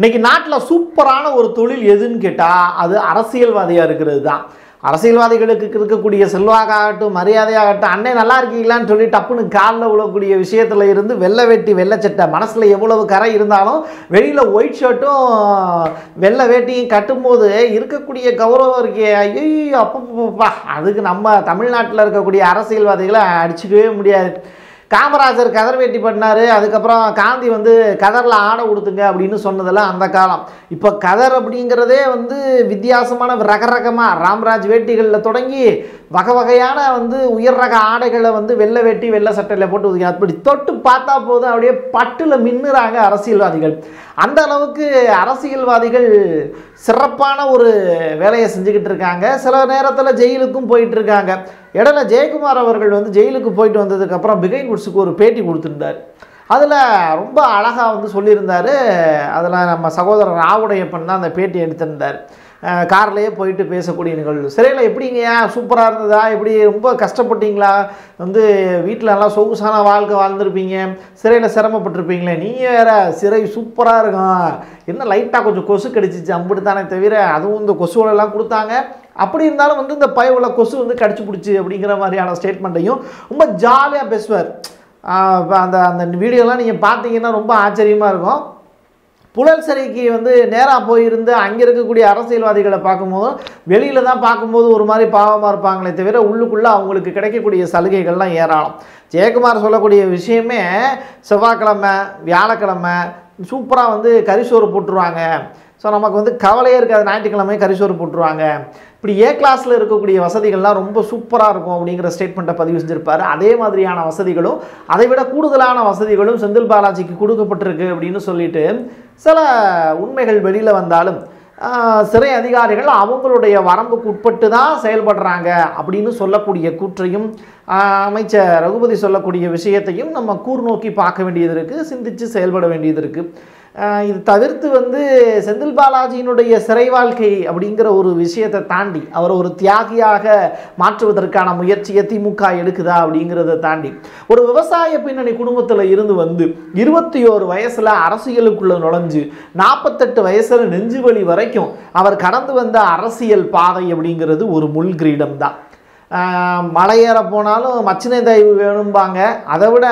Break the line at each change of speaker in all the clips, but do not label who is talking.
இன்னைக்கு நாட்டில் சூப்பரான ஒரு தொழில் எதுன்னு கேட்டால் அது அரசியல்வாதியாக இருக்கிறது தான் அரசியல்வாதிகளுக்கு இருக்கக்கூடிய செல்வாக்காகட்டும் மரியாதையாகட்டும் அண்ணே நல்லா இருக்கீங்களான்னு சொல்லி டப்புன்னு காலில் விழக்கூடிய விஷயத்தில் இருந்து வெள்ளை வெட்டி வெள்ளை சட்டை மனசில் எவ்வளவு கரை இருந்தாலும் வெளியில் ஒயிட் ஷர்ட்டும் வெள்ளை வேட்டியும் கட்டும்போது இருக்கக்கூடிய கௌரவம் இருக்கே ஐயோ அப்பப்பா அதுக்கு நம்ம தமிழ்நாட்டில் இருக்கக்கூடிய அரசியல்வாதிகளை அடிச்சுக்கவே முடியாது காமராஜர் கதர் வேட்டி பண்ணார் அதுக்கப்புறம் காந்தி வந்து கதரில் ஆடை கொடுத்துங்க அப்படின்னு சொன்னதெல்லாம் அந்த காலம் இப்போ கதர் அப்படிங்கிறதே வந்து வித்தியாசமான ரக ரகமாக ராம்ராஜ் வேட்டிகளில் தொடங்கி வகை வகையான வந்து உயர் ரக ஆடைகளை வந்து வெள்ளை வேட்டி வெள்ளை சட்டையில் போட்டு ஒதுக்கி அப்படி தொட்டு பார்த்தா போதும் அப்படியே பட்டில் மின்னுறாங்க அரசியல்வாதிகள் அந்த அளவுக்கு அரசியல்வாதிகள் சிறப்பான ஒரு வேலையை செஞ்சுக்கிட்டு இருக்காங்க சில நேரத்தில் ஜெயிலுக்கும் போயிட்டு இருக்காங்க இடையில ஜெயக்குமார் அவர்கள் வந்து ஜெயிலுக்கு போயிட்டு வந்ததுக்கப்புறம் பிகை குட்ஸுக்கு ஒரு பேட்டி கொடுத்துருந்தார் அதில் ரொம்ப அழகாக வந்து சொல்லியிருந்தார் அதில் நம்ம சகோதரர் ராவுடையப்பன் தான் அந்த பேட்டி எடுத்திருந்தார் அஹ் கார்லயே போயிட்டு பேசக்கூடிய நிகழ்வு சிறையில் எப்படிங்கய்யா சூப்பராக இருந்ததா எப்படி ரொம்ப கஷ்டப்பட்டீங்களா வந்து வீட்டில் நல்லா சொகுசான வாழ்க்கை வாழ்ந்திருப்பீங்க சிறையில் சிரமப்பட்டிருப்பீங்களே நீங்கள் வேற சிறை சூப்பராக இருக்கும் என்ன லைட்டாக கொஞ்சம் கொசு கடிச்சிச்சு அம்பிட்டு தானே தவிர அதுவும் இந்த கொசுவோடலாம் கொடுத்தாங்க அப்படி இருந்தாலும் வந்து இந்த பயவுல கொசு வந்து கடிச்சு பிடிச்சி அப்படிங்கிற மாதிரியான ஸ்டேட்மெண்ட்டையும் ரொம்ப ஜாலியாக பேசுவார் ஆஹ் இப்ப அந்த அந்த வீடியோலாம் நீங்கள் பார்த்தீங்கன்னா ரொம்ப ஆச்சரியமாக இருக்கும் புழல் சிறைக்கு வந்து நேராக போயிருந்து அங்கே இருக்கக்கூடிய அரசியல்வாதிகளை பார்க்கும்போது வெளியில் தான் பார்க்கும்போது ஒரு மாதிரி பாவமாக இருப்பாங்களே தவிர உள்ளுக்குள்ளே அவங்களுக்கு கிடைக்கக்கூடிய சலுகைகள்லாம் ஏராளம் ஜெயக்குமார் சொல்லக்கூடிய விஷயமே செவ்வாய்க்கிழமை வியாழக்கிழமை சூப்பராக வந்து கரிசோறு போட்டுருவாங்க ஸோ நமக்கு வந்து கவலையே இருக்காது ஞாயிற்றுக்கிழமை கரிசோறு போட்டுருவாங்க இப்படி ஏ கிளாஸில் இருக்கக்கூடிய வசதிகள்லாம் ரொம்ப சூப்பராக இருக்கும் அப்படிங்கிற ஸ்டேட்மெண்ட்டை பதிவு செஞ்சிருப்பாரு அதே மாதிரியான வசதிகளும் அதை விட கூடுதலான வசதிகளும் செந்தில் பாலாஜிக்கு கொடுக்கப்பட்டிருக்கு அப்படின்னு சொல்லிட்டு சில உண்மைகள் வெளியில் வந்தாலும் ஆஹ், சிறை அதிகாரிகள் அவங்களுடைய வரம்புக்கு உட்பட்டு தான் செயல்படுறாங்க அப்படின்னு சொல்லக்கூடிய கூற்றையும் ஆஹ், அமைச்சர் ரகுபதி சொல்லக்கூடிய விஷயத்தையும் நம்ம கூர்நோக்கி பார்க்க வேண்டியது இருக்குது சிந்தித்து செயல்பட வேண்டியது இருக்குது ஆஹ் இது தவிர்த்து வந்து செந்தில் பாலாஜியினுடைய சிறை வாழ்க்கை அப்படிங்கிற ஒரு விஷயத்தை தாண்டி அவர் ஒரு தியாகியாக மாற்றுவதற்கான முயற்சியை திமுக எடுக்குதா அப்படிங்கிறத தாண்டி ஒரு விவசாய பின்னணி குடும்பத்தில் இருந்து வந்து இருபத்தி ஓரு வயசில் அரசியலுக்குள்ள நுழைஞ்சு நாற்பத்தெட்டு வயசில் நெஞ்சுவலி வரைக்கும் அவர் கடந்து வந்த அரசியல் பாதை அப்படிங்கிறது ஒரு முள் கிரீடம் தான் ஆஹ் மலையேற போனாலும் மச்சினை தயவு வேணும்பாங்க அதை விட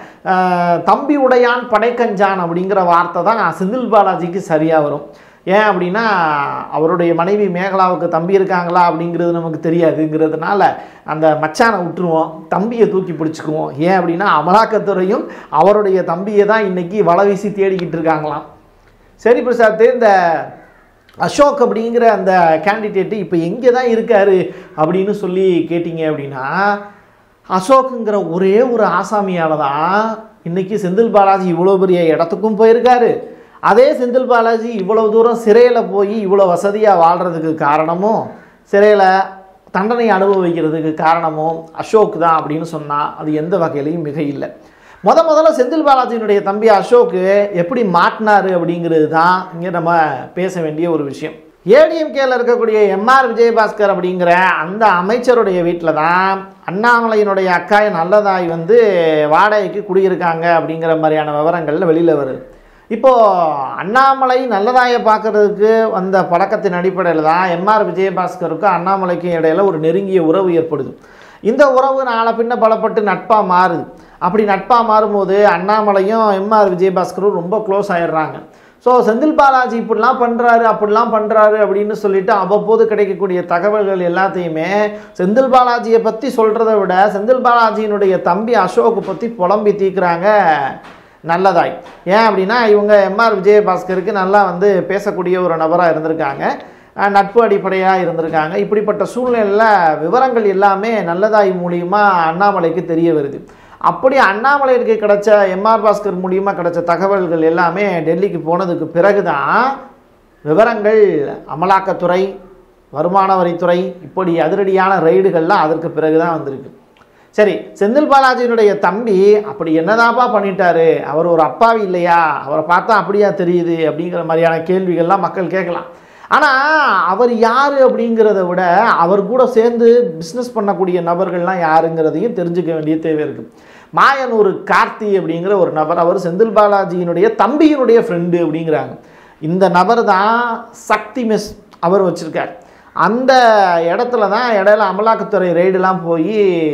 ஆஹ் தம்பி உடையான் படைக்கஞ்சான் அப்படிங்கிற வார்த்தை தான் செந்தில் பாலாஜிக்கு சரியாக வரும் ஏன் அப்படின்னா அவருடைய மனைவி மேகலாவுக்கு தம்பி இருக்காங்களா அப்படிங்கிறது நமக்கு தெரியாதுங்கிறதுனால அந்த மச்சானை விட்டுருவோம் தம்பியை தூக்கி பிடிச்சிக்குவோம் ஏன் அப்படின்னா அமலாக்கத்துறையும் அவருடைய தம்பியை தான் இன்னைக்கு வலை வீசி தேடிக்கிட்டு இருக்காங்களாம் சரி பிரசாத் இந்த அசோக் அப்படிங்கிற அந்த கேண்டிடேட்டு இப்போ எங்கே தான் இருக்காரு அப்படின்னு சொல்லி கேட்டிங்க அப்படின்னா அசோக்குங்கிற ஒரே ஒரு ஆசாமியால் தான் இன்னைக்கு செந்தில் பாலாஜி இவ்வளோ பெரிய இடத்துக்கும் போயிருக்காரு அதே செந்தில் பாலாஜி இவ்வளவு தூரம் சிறையில் போய் இவ்வளோ வசதியாக வாழ்கிறதுக்கு காரணமும் சிறையில் தண்டனை அனுபவிக்கிறதுக்கு காரணமும் அசோக் தான் அப்படின்னு சொன்னால் அது எந்த வகையிலையும் மிக இல்லை முத முதல்ல செந்தில் பாலாஜியினுடைய தம்பி அசோக்கு எப்படி மாட்டினாரு அப்படிங்கிறது தான் இங்கே நம்ம பேச வேண்டிய ஒரு விஷயம் ஏடிஎம்கேல இருக்கக்கூடிய எம்ஆர் விஜயபாஸ்கர் அப்படிங்கிற அந்த அமைச்சருடைய வீட்டில் தான் அண்ணாமலையினுடைய அக்காய் நல்லதாய் வந்து வாடகைக்கு குடியிருக்காங்க அப்படிங்கிற மாதிரியான விவரங்கள்ல வெளியில் வருது இப்போது அண்ணாமலை நல்லதாயை பார்க்கறதுக்கு வந்த பழக்கத்தின் அடிப்படையில் தான் எம்ஆர் விஜயபாஸ்கருக்கும் அண்ணாமலைக்கும் இடையில ஒரு நெருங்கிய உறவு ஏற்படுது இந்த உறவு நாளை பின்ன பலப்பட்டு நட்பாக மாறுது அப்படி நட்பாக மாறும்போது அண்ணாமலையும் எம்ஆர் விஜயபாஸ்கரும் ரொம்ப க்ளோஸ் ஆயிடுறாங்க ஸோ செந்தில் பாலாஜி இப்படிலாம் பண்ணுறாரு அப்படிலாம் பண்ணுறாரு அப்படின்னு சொல்லிட்டு அவ்வப்போது கிடைக்கக்கூடிய தகவல்கள் எல்லாத்தையுமே செந்தில் பாலாஜியை பற்றி சொல்கிறத விட செந்தில் பாலாஜியினுடைய தம்பி அசோக் பற்றி புலம்பி தீக்குறாங்க நல்லதாய் ஏன் அப்படின்னா இவங்க எம்ஆர் விஜயபாஸ்கருக்கு நல்லா வந்து பேசக்கூடிய ஒரு நபராக இருந்திருக்காங்க அஹ் நட்பு அடிப்படையாக இருந்திருக்காங்க இப்படிப்பட்ட சூழ்நிலையில் விவரங்கள் எல்லாமே நல்லதாய் மூலியமா அண்ணாமலைக்கு தெரிய வருது அப்படி அண்ணாமலைக்கு கிடைச்ச எம்ஆர் பாஸ்கர் மூலியமாக கிடைச்ச தகவல்கள் எல்லாமே டெல்லிக்கு போனதுக்கு பிறகு தான் விவரங்கள் அமலாக்கத்துறை வருமான வரித்துறை இப்படி அதிரடியான ரெய்டுகள்லாம் அதற்கு பிறகு தான் வந்திருக்கு சரி செந்தில் பாலாஜியினுடைய தம்பி அப்படி என்னதாப்பா பண்ணிட்டாரு அவர் ஒரு அப்பாவி இல்லையா அவரை பார்த்தா அப்படியா தெரியுது அப்படிங்கிற மாதிரியான கேள்விகள்லாம் மக்கள் கேட்கலாம் ஆனால் அவர் யார் அப்படிங்கிறத விட அவர் கூட சேர்ந்து பிஸ்னஸ் பண்ணக்கூடிய நபர்கள்லாம் யாருங்கிறதையும் தெரிஞ்சுக்க வேண்டிய தேவை இருக்குது மாயனூர் கார்த்தி அப்படிங்கிற ஒரு நபர் அவர் செந்தில் பாலாஜியினுடைய தம்பியினுடைய ஃப்ரெண்டு அப்படிங்கிறாங்க இந்த நபர் தான் சக்தி மெஸ் அவர் வச்சுருக்கார் அந்த இடத்துல தான் இடையில அமலாக்கத்துறை ரெய்டெலாம் போய்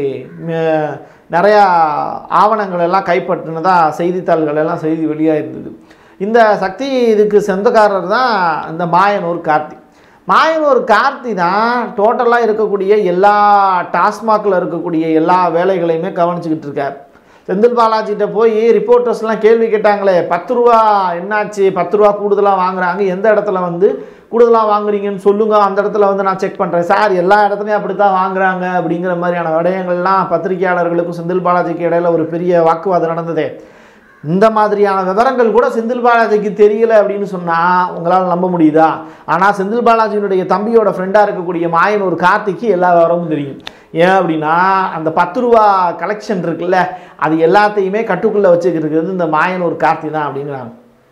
நிறையா ஆவணங்கள் எல்லாம் கைப்பற்றினதா செய்தித்தாள்கள் எல்லாம் செய்தி வெளியாக இருந்தது இந்த சக்தி இதுக்கு சொந்தக்காரர் தான் இந்த மாயனூர் கார்த்தி மாயனூர் கார்த்தி தான் டோட்டலாக இருக்கக்கூடிய எல்லா டாஸ்மாகில் இருக்கக்கூடிய எல்லா வேலைகளையுமே கவனிச்சுக்கிட்டு இருக்கார் செந்தில் பாலாஜிகிட்ட போய் ரிப்போர்ட்டர்ஸ்லாம் கேள்வி கேட்டாங்களே பத்து ரூபா என்னாச்சு பத்து ரூபா கூடுதலாக வாங்குறாங்க எந்த இடத்துல வந்து கூடுதலாக வாங்குறீங்கன்னு சொல்லுங்க அந்த இடத்துல வந்து நான் செக் பண்ணுறேன் சார் எல்லா இடத்துலையும் அப்படி தான் வாங்குறாங்க அப்படிங்கிற மாதிரியான விடயங்கள்லாம் பத்திரிகையாளர்களுக்கும் செந்தில் பாலாஜிக்கு இடையில ஒரு பெரிய வாக்குவாதம் நடந்ததே இந்த மாதிரியான விவரங்கள் கூட செந்தில் பாலாஜிக்கு தெரியல அப்படின்னு சொன்னால் உங்களால் நம்ப முடியுதா ஆனால் செந்தில் பாலாஜியினுடைய தம்பியோட ஃப்ரெண்டாக இருக்கக்கூடிய மாயனூர் கார்த்திக்கு எல்லா விவரமும் தெரியும் ஏன் அப்படின்னா அந்த பத்து ரூபா கலெக்ஷன் இருக்குல்ல அது எல்லாத்தையுமே கட்டுக்குள்ளே வச்சுக்கிறது இந்த மாயனூர் கார்த்தி தான் அப்படிங்கிறாங்க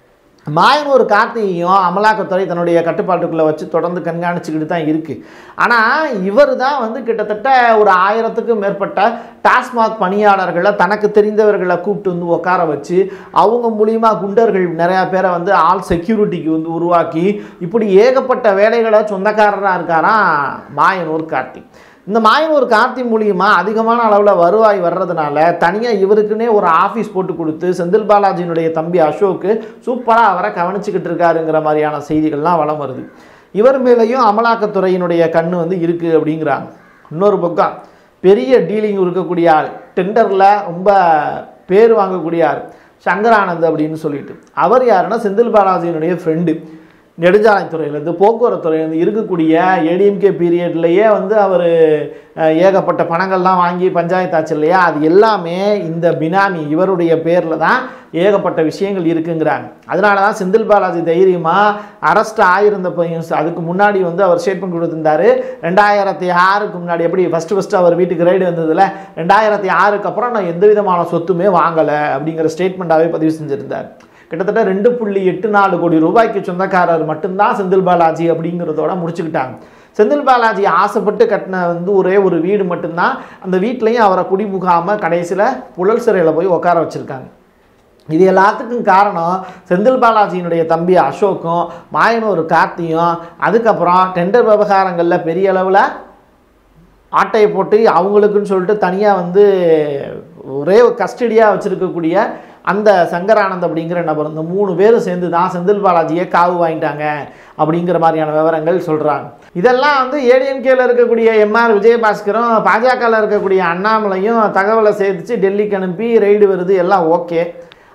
மாயனூர் கார்த்திகையும் அமலாக்கத்துறை தன்னுடைய கட்டுப்பாட்டுக்குள்ளே வச்சு தொடர்ந்து கண்காணிச்சுக்கிட்டு தான் இருக்குது ஆனால் இவர் தான் வந்து கிட்டத்தட்ட ஒரு ஆயிரத்துக்கும் மேற்பட்ட டாஸ்மாக் பணியாளர்களை தனக்கு தெரிந்தவர்களை கூப்பிட்டு வந்து உட்கார வச்சு அவங்க மூலியமா குண்டர்கள் நிறையா பேரை வந்து ஆல் செக்யூரிட்டிக்கு வந்து உருவாக்கி இப்படி ஏகப்பட்ட வேலைகளை சொந்தக்காரராக இருக்காராம் மாயனூர் கார்த்திக் இந்த மாயனூர் கார்த்தி மூலியமாக அதிகமான அளவில் வருவாய் வர்றதுனால தனியாக இவருக்குன்னே ஒரு ஆஃபீஸ் போட்டு கொடுத்து செந்தில் பாலாஜியினுடைய தம்பி அசோக்கு சூப்பராக அவரை கவனிச்சுக்கிட்டு இருக்காருங்கிற மாதிரியான செய்திகள்லாம் வளம் வருது இவர் மேலேயும் அமலாக்கத்துறையினுடைய கண்ணு வந்து இருக்குது அப்படிங்கிறாங்க இன்னொரு பக்கம் பெரிய டீலிங் இருக்கக்கூடிய ஆள் டெண்டரில் ரொம்ப பேர் வாங்கக்கூடிய ஆள் சங்கரானந்த் அப்படின்னு சொல்லிட்டு அவர் யாருன்னா செந்தில் பாலாஜியினுடைய ஃப்ரெண்டு நெடுஞ்சாலைத்துறையிலேருந்து போக்குவரத்துறையிலேருந்து இருக்கக்கூடிய ஏடிஎம்கே பீரியட்லேயே வந்து அவர் ஏகப்பட்ட பணங்கள்லாம் வாங்கி பஞ்சாயத்து ஆச்சு இல்லையா அது எல்லாமே இந்த பினாமி இவருடைய பேரில் தான் ஏகப்பட்ட விஷயங்கள் இருக்குங்கிறாங்க அதனால தான் செந்தில் பாலாஜி தைரியமாக அரெஸ்ட் ஆகியிருந்த பையன் அதுக்கு முன்னாடி வந்து அவர் ஸ்டேட்மெண்ட் கொடுத்திருந்தாரு ரெண்டாயிரத்தி ஆறுக்கு முன்னாடி எப்படி ஃபஸ்ட்டு ஃபஸ்ட்டு அவர் வீட்டுக்கு ரைடு வந்ததில் ரெண்டாயிரத்தி ஆறுக்கு அப்புறம் நான் எந்த விதமான சொத்துமே வாங்கலை அப்படிங்கிற ஸ்டேட்மெண்ட்டாகவே பதிவு செஞ்சுருந்தார் கிட்டத்தட்ட ரெண்டு புள்ளி எட்டு நாலு கோடி ரூபாய்க்கு சொந்தக்காரர் மட்டும்தான் செந்தில் பாலாஜி அப்படிங்கிறதோட முடிச்சுக்கிட்டாங்க செந்தில் பாலாஜி ஆசைப்பட்டு கட்டின வந்து ஒரே ஒரு வீடு மட்டும்தான் அந்த வீட்லேயும் அவரை குடிபுகாமல் கடைசியில் புழல் சிறையில் போய் உட்கார வச்சுருக்காங்க இது எல்லாத்துக்கும் காரணம் செந்தில் பாலாஜியினுடைய தம்பி அசோக்கும் மாயனூர் கார்த்தியும் அதுக்கப்புறம் டெண்டர் விவகாரங்களில் பெரிய அளவில் ஆட்டையை போட்டு அவங்களுக்குன்னு சொல்லிட்டு தனியாக வந்து ஒரே கஸ்டடியாக வச்சுருக்கக்கூடிய அந்த சங்கரானந்த் அப்படிங்கிற நபர் இந்த மூணு பேரும் சேர்ந்து தான் செந்தில் பாலாஜியை காவு வாங்கிட்டாங்க அப்படிங்கிற மாதிரியான விவரங்கள் சொல்கிறாங்க இதெல்லாம் வந்து ஏடிஎம்கேல இருக்கக்கூடிய எம்ஆர் விஜயபாஸ்கரும் பாஜகவில் இருக்கக்கூடிய அண்ணாமலையும் தகவலை சேர்த்துச்சு டெல்லிக்கு அனுப்பி ரெய்டு வருது எல்லாம் ஓகே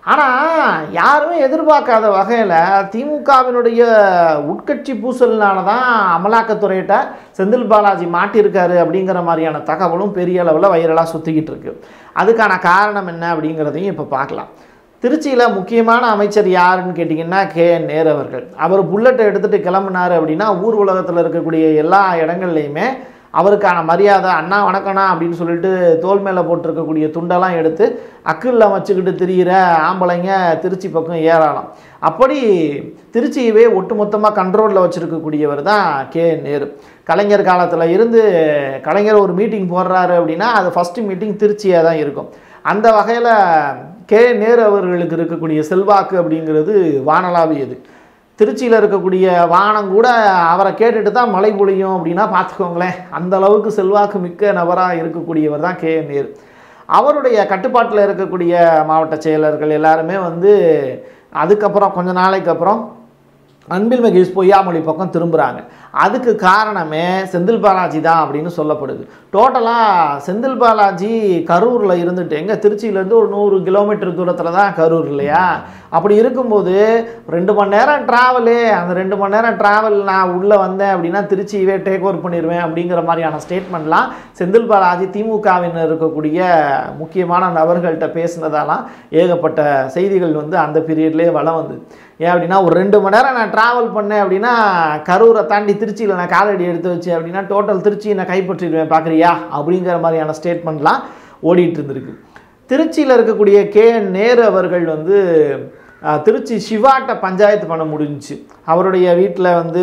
ஆனால் யாருமே எதிர்பார்க்காத வகையில் திமுகவினுடைய உட்கட்சி பூசல்னால தான் அமலாக்கத்துறையிட்ட செந்தில் பாலாஜி மாட்டியிருக்காரு அப்படிங்கிற மாதிரியான தகவலும் பெரிய அளவில் வைரலாக சுற்றிக்கிட்டு இருக்கு அதுக்கான காரணம் என்ன அப்படிங்கிறதையும் இப்போ பார்க்கலாம் திருச்சியில் முக்கியமான அமைச்சர் யாருன்னு கேட்டிங்கன்னா கே என் நேரு அவர்கள் அவர் புல்லட்டை எடுத்துகிட்டு கிளம்புனார் அப்படின்னா ஊர் உலகத்தில் இருக்கக்கூடிய எல்லா இடங்கள்லையுமே அவருக்கான மரியாதை அண்ணா வணக்கண்ணா அப்படின்னு சொல்லிட்டு தோல் மேலே போட்டிருக்கக்கூடிய துண்டெல்லாம் எடுத்து அக்கிளில் வச்சுக்கிட்டு திரியிற ஆம்பளைங்க திருச்சி பக்கம் ஏறலாம் அப்படி திருச்சியவே ஒட்டுமொத்தமாக கண்ட்ரோலில் வச்சுருக்கக்கூடியவர் தான் கே நேரு கலைஞர் காலத்தில் இருந்து கலைஞர் ஒரு மீட்டிங் போடுறாரு அப்படின்னா அது ஃபஸ்ட்டு மீட்டிங் திருச்சியாக தான் இருக்கும் அந்த வகையில் கே நேரு அவர்களுக்கு இருக்கக்கூடிய செல்வாக்கு அப்படிங்கிறது வானலாவியது திருச்சியில் இருக்கக்கூடிய வானம் கூட அவரை கேட்டுட்டு தான் மழை பொழியும் அப்படின்னா பார்த்துக்கோங்களேன் அந்த அளவுக்கு செல்வாக்கு மிக்க நபராக இருக்கக்கூடியவர் தான் கே என் நேரு அவருடைய கட்டுப்பாட்டில் இருக்கக்கூடிய மாவட்ட செயலர்கள் எல்லாருமே வந்து அதுக்கப்புறம் கொஞ்ச நாளைக்கு அப்புறம் அன்பில் மகேஷ் பொய்யாமொழி பக்கம் திரும்புகிறாங்க அதுக்கு காரணமே செந்தில் பாலாஜி தான் அப்படின்னு சொல்லப்படுது டோட்டலாக செந்தில் பாலாஜி கரூரில் இருந்துட்டு எங்கே திருச்சியிலேருந்து ஒரு நூறு கிலோமீட்டர் தூரத்தில் தான் கரூர் இல்லையா அப்படி இருக்கும்போது ரெண்டு மணி நேரம் ட்ராவலு அந்த ரெண்டு மணி நேரம் ட்ராவல் நான் உள்ளே வந்தேன் அப்படின்னா திருச்சியவே டேக் ஓவர் பண்ணிடுவேன் அப்படிங்கிற மாதிரியான ஸ்டேட்மெண்ட்லாம் செந்தில் பாலாஜி திமுகவின் இருக்கக்கூடிய முக்கியமான நபர்கள்ட்ட பேசினதாலாம் ஏகப்பட்ட செய்திகள் வந்து அந்த பீரியட்லேயே வளம் வந்து ஏன் அப்படின்னா ஒரு ரெண்டு மணி நேரம் நான் ட்ராவல் பண்ணேன் அப்படின்னா கரூரை தாண்டி திருச்சியில் நான் காலடி எடுத்து வச்சேன் அப்படின்னா டோட்டல் திருச்சியை நான் கைப்பற்றிடுவேன் பார்க்குறியா அப்படிங்கிற மாதிரியான ஸ்டேட்மெண்ட்லாம் ஓடிட்டு இருந்திருக்கு திருச்சியில் இருக்கக்கூடிய கே என் நேரு அவர்கள் வந்து அஹ், திருச்சி சிவாட்ட பஞ்சாயத்து பண்ண முடிஞ்சுச்சு அவருடைய வீட்டில் வந்து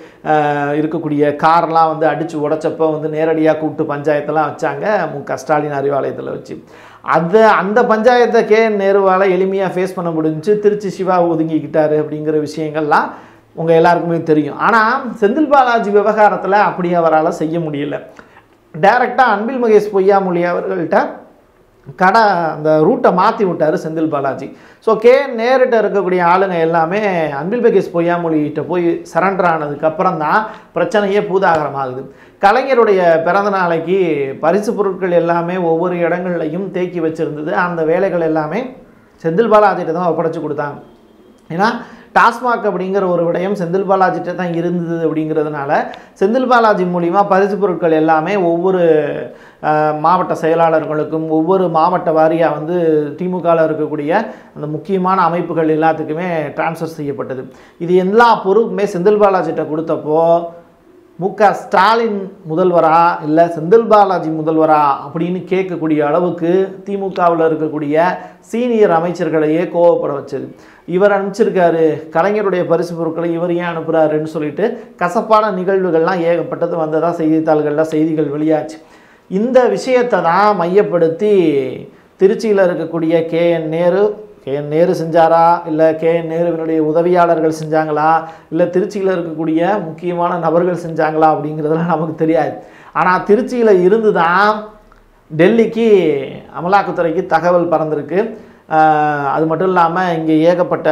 அஹ், இருக்கக்கூடிய கார்லாம் வந்து அடித்து உடைச்சப்போ வந்து நேரடியாக கூப்பிட்டு பஞ்சாயத்தெல்லாம் வச்சாங்க மு க ஸ்டாலின் அறிவாலயத்தில் வச்சு அதை அந்த பஞ்சாயத்தை கே என் நேருவால் எளிமையாக ஃபேஸ் பண்ண முடிஞ்சுச்சு திருச்சி சிவா ஒதுங்கிக்கிட்டாரு அப்படிங்கிற விஷயங்கள்லாம் உங்கள் எல்லாருக்குமே தெரியும் ஆனால் செந்தில் பாலாஜி விவகாரத்தில் அப்படி அவரால் செய்ய முடியல டைரெக்டாக அன்பில் மகேஷ் பொய்யாமொழி அவர்கள்ட்ட கடை அந்த ரூட்டை மாற்றி விட்டார் செந்தில் பாலாஜி ஸோ கே நேரிட்ட இருக்கக்கூடிய ஆளுங்க எல்லாமே அன்பில் மகேஷ் பொய்யாமொழிகிட்ட போய் சரண்டர் ஆனதுக்கப்புறம் தான் பிரச்சனையே பூதாகரமாகுது கலைஞருடைய பிறந்த நாளைக்கு பரிசு பொருட்கள் எல்லாமே ஒவ்வொரு இடங்கள்லையும் தேக்கி வச்சிருந்தது அந்த வேலைகள் எல்லாமே செந்தில் பாலாஜிட்ட தான் ஒப்படைச்சு கொடுத்தாங்க ஏன்னா டாஸ்மாக் அப்படிங்கிற ஒரு விடயம் செந்தில் பாலாஜிட்ட தான் இருந்தது அப்படிங்கிறதுனால செந்தில் பாலாஜி மூலிமா பரிசு பொருட்கள் எல்லாமே ஒவ்வொரு அஹ், மாவட்ட செயலாளர்களுக்கும் ஒவ்வொரு மாவட்ட வாரியாக வந்து திமுகவில் இருக்கக்கூடிய அந்த முக்கியமான அமைப்புகள் எல்லாத்துக்குமே ட்ரான்ஸ்ஃபர் செய்யப்பட்டது இது எல்லா பொறுப்புமே செந்தில் பாலாஜிட்ட கொடுத்தப்போ மு க ஸ்டாலின் முதல்வரா இல்லை செந்தில் பாலாஜி முதல்வரா அப்படின்னு கேட்கக்கூடிய அளவுக்கு திமுகவில் இருக்கக்கூடிய சீனியர் அமைச்சர்களையே கோவப்பட வச்சது இவர் அனுப்பிச்சிருக்காரு கலைஞருடைய பரிசு பொருட்களை இவர் ஏன் அனுப்புகிறாருன்னு சொல்லிட்டு கசப்பான நிகழ்வுகள்லாம் ஏகப்பட்டது வந்ததா செய்தித்தாள்களில் செய்திகள் வெளியாச்சு இந்த விஷயத்தை தான் மையப்படுத்தி திருச்சியில் இருக்கக்கூடிய K N Nehru K N Nehru செஞ்சாரா இல்லை கே என் நேருவினுடைய உதவியாளர்கள் செஞ்சாங்களா இல்லை திருச்சியில் இருக்கக்கூடிய முக்கியமான நபர்கள் செஞ்சாங்களா அப்படிங்கிறதெல்லாம் நமக்கு தெரியாது ஆனால் திருச்சியில் இருந்து தான் டெல்லிக்கு அமலாக்கத்துறைக்கு தகவல் பறந்திருக்கு ஆஹ் அது மட்டும் இல்லாமல் இங்கே ஏகப்பட்ட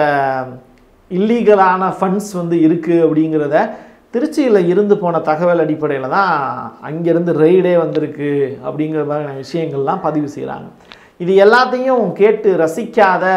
இல்லீகலான ஃபண்ட்ஸ் வந்து இருக்குது அப்படிங்கிறத திருச்சியில் இருந்து போன தகவல் அடிப்படையில் தான் அங்கேருந்து ரெய்டே வந்திருக்கு அப்படிங்கிற மாதிரியான விஷயங்கள்லாம் பதிவு செய்கிறாங்க இது எல்லாத்தையும் கேட்டு ரசிக்காத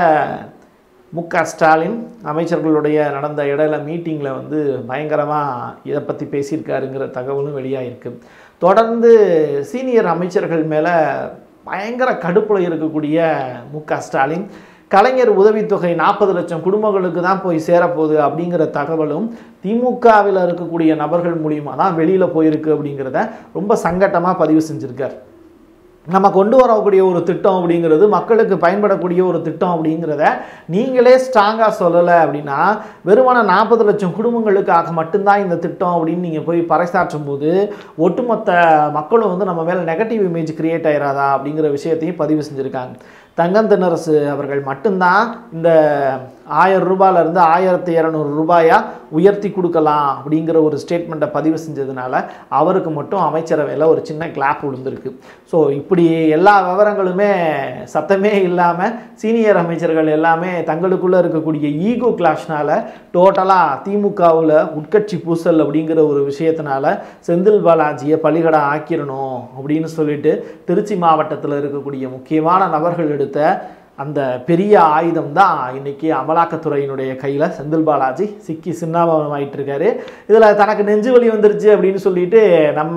மு க ஸ்டாலின் அமைச்சர்களுடைய நடந்த இடையில மீட்டிங்கில் வந்து பயங்கரமாக இதை பற்றி பேசியிருக்காருங்கிற தகவலும் வெளியாகிருக்கு தொடர்ந்து சீனியர் அமைச்சர்கள் மேலே பயங்கர கடுப்பில் இருக்கக்கூடிய மு க ஸ்டாலின் கலைஞர் உதவித்தொகை நாற்பது லட்சம் குடும்பங்களுக்கு தான் போய் சேரப்போகுது அப்படிங்கிற தகவலும் திமுகவில் இருக்கக்கூடிய நபர்கள் மூலியமாக தான் வெளியில் போயிருக்கு அப்படிங்கிறத ரொம்ப சங்கட்டமாக பதிவு செஞ்சுருக்கார் நம்ம கொண்டு வரக்கூடிய ஒரு திட்டம் அப்படிங்கிறது மக்களுக்கு பயன்படக்கூடிய ஒரு திட்டம் அப்படிங்கிறத நீங்களே ஸ்ட்ராங்காக சொல்லலை அப்படின்னா வெறுமான நாற்பது லட்சம் குடும்பங்களுக்காக மட்டும்தான் இந்த திட்டம் அப்படின்னு நீங்கள் போய் பறைசாற்றும் போது ஒட்டுமொத்த மக்களும் வந்து நம்ம மேலே நெகட்டிவ் இமேஜ் கிரியேட் ஆயிராதா அப்படிங்கிற விஷயத்தையும் பதிவு செஞ்சுருக்காங்க தங்கம் தென்னரசு அவர்கள் மட்டும்தான் இந்த ஆயிரம் ரூபாயிலேருந்து ஆயிரத்தி இரநூறு ரூபாயா உயர்த்தி கொடுக்கலாம் அப்படிங்கிற ஒரு ஸ்டேட்மெண்ட்டை பதிவு செஞ்சதுனால அவருக்கு மட்டும் அமைச்சரவையில் ஒரு சின்ன கிளாப் விழுந்திருக்கு ஸோ இப்படி எல்லா விவரங்களுமே சத்தமே இல்லாமல் சீனியர் அமைச்சர்கள் எல்லாமே தங்களுக்குள்ளே இருக்கக்கூடிய ஈகோ கிளாஷ்னால டோட்டலாக திமுகவில் உட்கட்சி பூசல் அப்படிங்கிற ஒரு விஷயத்தினால செந்தில் பாலாஜியை பலிகடை ஆக்கிரணும் அப்படின்னு சொல்லிட்டு திருச்சி மாவட்டத்தில் இருக்கக்கூடிய முக்கியமான நபர்கள் எடுத்த அந்த பெரிய ஆயுதம் தான் இன்னைக்கு அமலாக்கத்துறையினுடைய கையில் செந்தில் பாலாஜி சிக்கி சின்னாபமாயிட்டு இருக்காரு இதில் தனக்கு நெஞ்சு வலி வந்துருச்சு அப்படின்னு சொல்லிட்டு நம்ம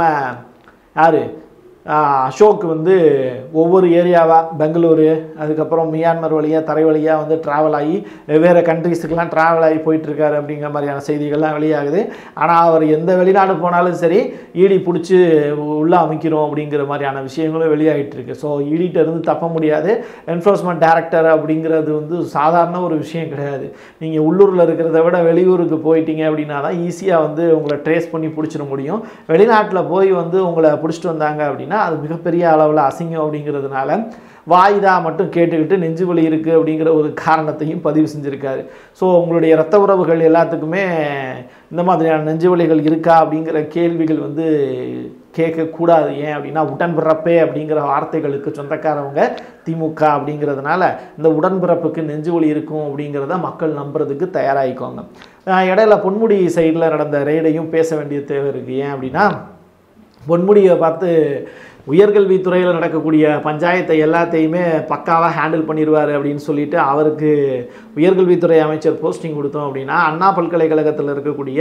யாரு ஆஹ் அசோக் வந்து ஒவ்வொரு ஏரியாவாக பெங்களூரு அதுக்கப்புறம் மியான்மர் வழியாக தரை வழியாக வந்து ட்ராவல் ஆகி வெவ்வேறு கண்ட்ரீஸுக்கெலாம் ட்ராவல் ஆகி போயிட்டுருக்காரு அப்படிங்கிற மாதிரியான செய்திகள்லாம் வெளியாகுது ஆனால் அவர் எந்த வெளிநாடு போனாலும் சரி ஈடி பிடிச்சி உள்ளே அமைக்கிறோம் அப்படிங்கிற மாதிரியான விஷயங்களும் வெளியாகிட்டு இருக்கு ஸோ ஈடிட்ட இருந்து தப்ப முடியாது என்ஃபோர்ஸ்மெண்ட் டைரக்டர் அப்படிங்கிறது வந்து சாதாரண ஒரு விஷயம் கிடையாது நீங்கள் உள்ளூரில் இருக்கிறத விட வெளியூருக்கு போயிட்டீங்க அப்படின்னா தான் ஈஸியாக வந்து உங்களை ட்ரேஸ் பண்ணி பிடிச்சிட முடியும் வெளிநாட்டில் போய் வந்து உங்களை பிடிச்சிட்டு வந்தாங்க அப்படின்னா அது மிகப்பெரிய அளவில் அசிங்கம் அப்படிங்கிறதுனால வாய்தா மட்டும் கேட்டுக்கிட்டு நெஞ்சு வலி இருக்குது அப்படிங்கிற ஒரு காரணத்தையும் பதிவு செஞ்சுருக்காரு ஸோ உங்களுடைய இரத்த உறவுகள் எல்லாத்துக்குமே இந்த மாதிரியான நெஞ்சு வலிகள் இருக்கா அப்படிங்கிற கேள்விகள் வந்து கேட்கக்கூடாது ஏன் அப்படின்னா உடன்பிறப்பே அப்படிங்கிற வார்த்தைகளுக்கு சொந்தக்காரவங்க திமுக அப்படிங்கிறதுனால இந்த உடன்பிறப்புக்கு நெஞ்சு வலி இருக்கும் அப்படிங்கிறத மக்கள் நம்புறதுக்கு தயாராகிக்கோங்க அஹ் இடையில பொன்முடி சைடில் நடந்த ரெய்டையும் பேச வேண்டிய தேவை இருக்குது ஏன் அப்படின்னா பொன்முடியை பார்த்து உயர்கல்வித்துறையில் நடக்கக்கூடிய பஞ்சாயத்தை எல்லாத்தையுமே பக்காவாக ஹேண்டில் பண்ணிடுவார் அப்படின்னு சொல்லிட்டு அவருக்கு உயர்கல்வித்துறை அமைச்சர் போஸ்டிங் கொடுத்தோம் அப்படின்னா அண்ணா பல்கலைக்கழகத்தில் இருக்கக்கூடிய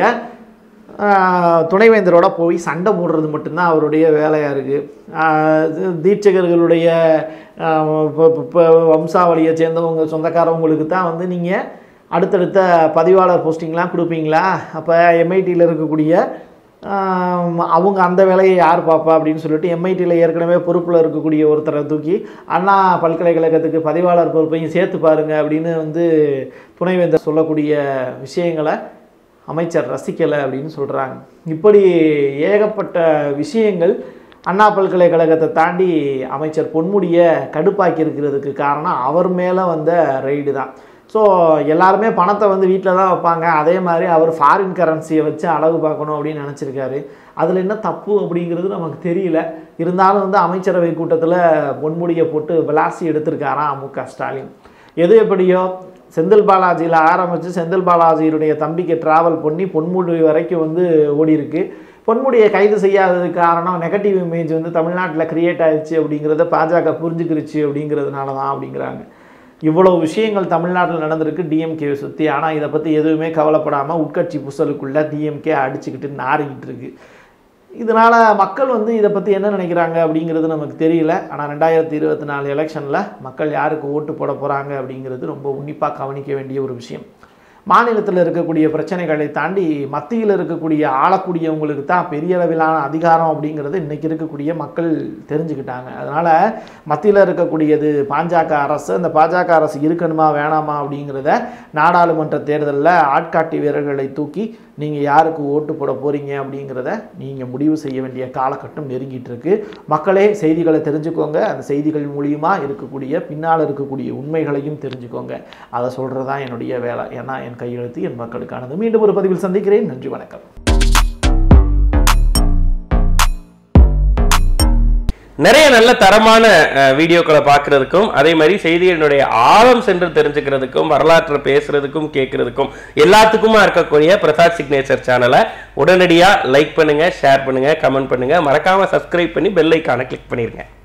ஆஹ், துணைவேந்தரோட போய் சண்டை போடுறது மட்டும்தான் அவருடைய வேலையாக இருக்குது தீட்சகர்களுடைய ஆஹ், ப- ப- ப- வம்சாவளியை சேர்ந்தவங்க சொந்தக்காரவங்களுக்கு தான் வந்து நீங்கள் அடுத்தடுத்த பதிவாளர் போஸ்டிங்லாம் கொடுப்பீங்களா அப்போ எம்ஐடியில் இருக்கக்கூடிய ஆம், அவங்க அந்த வேலையை யார் பார்ப்பா அப்படின்னு சொல்லிட்டு எம்ஐடியில் ஏற்கனவே பொறுப்பில் இருக்கக்கூடிய ஒருத்தரை தூக்கி அண்ணா பல்கலைக்கழகத்துக்கு பதிவாளர் பொறுப்பையும் சேர்த்து பாருங்க அப்படின்னு வந்து துணைவேந்தர் சொல்லக்கூடிய விஷயங்களை அமைச்சர் ரசிக்கலை அப்படின்னு சொல்கிறாங்க இப்படி ஏகப்பட்ட விஷயங்கள் அண்ணா பல்கலைக்கழகத்தை தாண்டி அமைச்சர் பொன்முடியை கடுப்பாக்கி இருக்கிறதுக்கு காரணம் அவர் மேலே வந்த ரெய்டு தான் ஸோ எல்லாருமே பணத்தை வந்து வீட்டில் தான் வைப்பாங்க அதே மாதிரி அவர் ஃபாரின் கரன்சியை வச்சு அழகு பார்க்கணும் அப்படின்னு நினச்சிருக்காரு அதில் என்ன தப்பு அப்படிங்கிறது நமக்கு தெரியல இருந்தாலும் வந்து அமைச்சரவை கூட்டத்தில் பொன்முடியை போட்டு விளாசி எடுத்திருக்காராம் மு க ஸ்டாலின் எது எப்படியோ செந்தில் பாலாஜியில் ஆரம்பித்து செந்தில் பாலாஜியுடைய தம்பிக்கு ட்ராவல் பண்ணி பொன்முடி வரைக்கும் வந்து ஓடி இருக்கு பொன்முடியை கைது செய்யாததுக்கு காரணம் நெகட்டிவ் இமேஜ் வந்து தமிழ்நாட்டில் கிரியேட் ஆயிடுச்சு அப்படிங்கிறத பாஜக புரிஞ்சுக்கிருச்சு அப்படிங்கிறதுனால தான் அப்படிங்கிறாங்க இவ்வளவு விஷயங்கள் தமிழ்நாட்டில் நடந்திருக்கு டிஎம்கேவை சுற்றி ஆனால் இதை பற்றி எதுவுமே கவலைப்படாமல் உட்கட்சி புசலுக்குள்ளே டிஎம்கே அடிச்சுக்கிட்டு நாறிக்கிட்டு இருக்கு இதனால் மக்கள் வந்து இதை பற்றி என்ன நினைக்கிறாங்க அப்படிங்கிறது நமக்கு தெரியல ஆனால் ரெண்டாயிரத்தி இருபத்தி நாலு எலெக்ஷனில் மக்கள் யாருக்கு ஓட்டு போட போகிறாங்க அப்படிங்கிறது ரொம்ப உன்னிப்பாக கவனிக்க வேண்டிய ஒரு விஷயம் மாநிலத்தில் இருக்கக்கூடிய பிரச்சனைகளை தாண்டி மத்தியில் இருக்கக்கூடிய ஆளக்கூடியவங்களுக்கு தான் பெரிய அளவிலான அதிகாரம் அப்படிங்கிறது இன்றைக்கி இருக்கக்கூடிய மக்கள் தெரிஞ்சுக்கிட்டாங்க அதனால் மத்தியில் இருக்கக்கூடியது பாஜக அரசு அந்த பாஜக அரசு இருக்கணுமா வேணாமா அப்படிங்கிறத நாடாளுமன்ற தேர்தலில் ஆட்காட்டி வீரர்களை தூக்கி நீங்கள் யாருக்கு ஓட்டு போட போகிறீங்க அப்படிங்கிறத நீங்கள் முடிவு செய்ய வேண்டிய காலகட்டம் நெருங்கிட்டு இருக்கு மக்களே செய்திகளை தெரிஞ்சுக்கோங்க அந்த செய்திகள் மூலியமா இருக்கக்கூடிய பின்னால் இருக்கக்கூடிய உண்மைகளையும் தெரிஞ்சுக்கோங்க அதை சொல்கிறது தான் என்னுடைய வேலை ஏன்னா என் கையெழுத்து என் மக்களுக்கானது மீண்டும் ஒரு பதிவில் சந்திக்கிறேன் நன்றி வணக்கம்
நிறைய நல்ல தரமான அஹ், வீடியோக்களை பார்க்கறதுக்கும் அதே மாதிரி செய்திகளினுடைய ஆழம் சென்று தெரிஞ்சுக்கிறதுக்கும் வரலாற்றை பேசுறதுக்கும் கேட்கறதுக்கும் எல்லாத்துக்குமா இருக்கக்கூடிய பிரசாத் சிக்னேச்சர் சேனலை உடனடியாக லைக் பண்ணுங்க ஷேர் பண்ணுங்க கமெண்ட் பண்ணுங்க மறக்காம சப்ஸ்கிரைப் பண்ணி பெல் ஐக்கானை கிளிக் பண்ணிருங்க